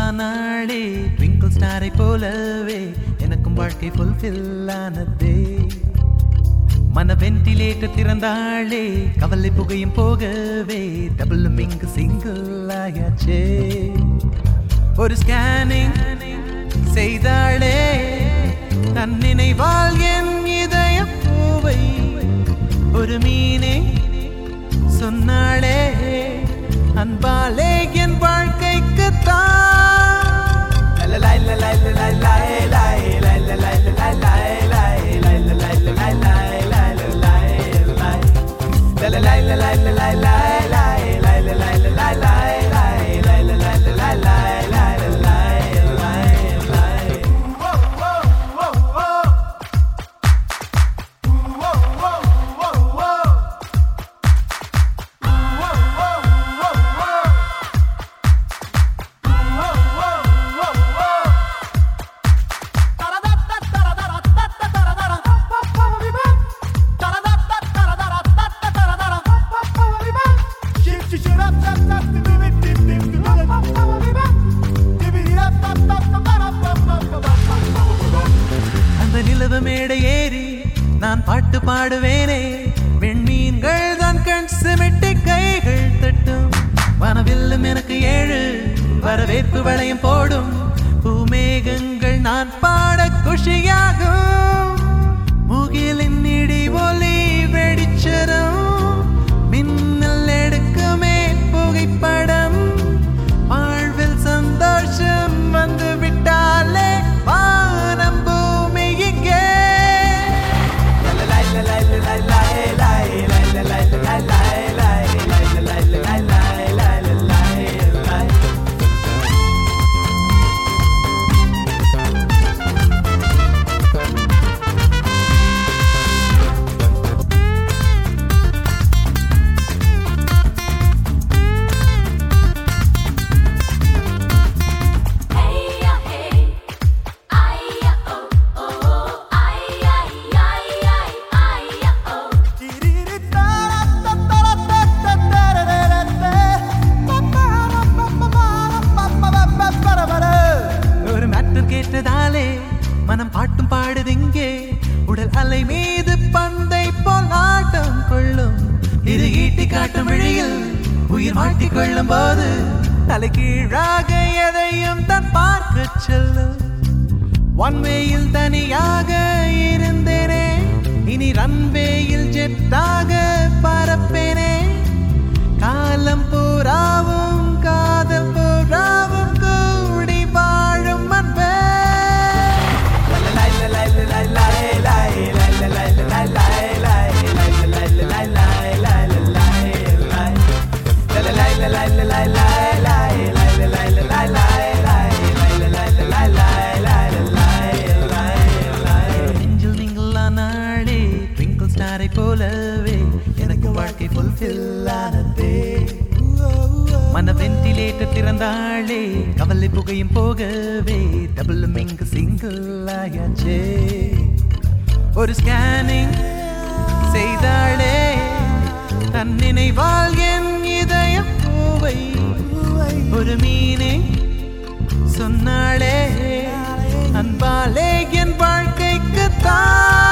ஆனாளே twinkle ஸ்டாரை போலவே எனக்கும் வாழ்க்கை ஃபுல்ஃபில் ஆனதே மன வென்டிலேட்டர் திறந்தாளே கவலை புகையும் போகவே டபுளும் இங்கு சிங்கிள் ஆயாச்சே ஒரு ஸ்கேனிங் செய்தாளே தன் நினைவால் என் இதய பூவை ஒரு மீனே சொன்னாளே அன்பாலே என் வாழ்க்கைக்கு அந்த நிலவு மேடை ஏறி நான் பாட்டு பாடுவேனே வெண்மீன்கள் தான் கண் சிமிட்டி கைகள் தட்டும் வனவில்லும் எனக்கு ஏழு வரவேற்பு வளையம் போடும் பூமேகங்கள் நான் பாட குஷியாகும் முகிலின் இடி ஒலி வெடிச்சரம் மின்னல் எடுக்குமே புகைப்படம் வாழ்வில் சந்தோஷம் வந்து விட்டாலே வானம் பூமி இங்கே Hey ya hey, ay ya oh oh, ay ay ay ay ay ya oh. ஒரு மேட்டர் கேட்டதாலே மனம் பாட்டும் பாடுதிங்கே உடல் அலை மீது பந்தை போல் ஆட்டம் கொள்ளும் இது ஈட்டி காட்டும் வழியில் உயிர் மாட்டிக் கொள்ளும் போது தலை கீழாக எதையும் தான் பார்க்க செல்லும் ஒன்வேயில் தனியாக இருந்தேனே இனி ரன்வேயில் ஜெட்டாக பறப்பேனே காலம் பூராவும் காதல் பூராவும் கூடி வாழும் அன்பே நெஞ்சில் நீங்களா நாளே ட்விங்கிள் ஸ்டாரை போலவே எனக்கு வாழ்க்கை ஃபுல்ஃபில் ஆனதே மன வென்டிலேட்டர் திறந்தாளே கவலை புகையும் போகவே டபுளும் இங்கு சிங்கிள் ஆயாச்சே ஒரு ஸ்கேனிங் செய்தாளே தன் நினைவால் என் இதய பூவை ஒரு மீனே சொன்னாளே அன்பாலே என் வாழ்க்கைக்கு தான்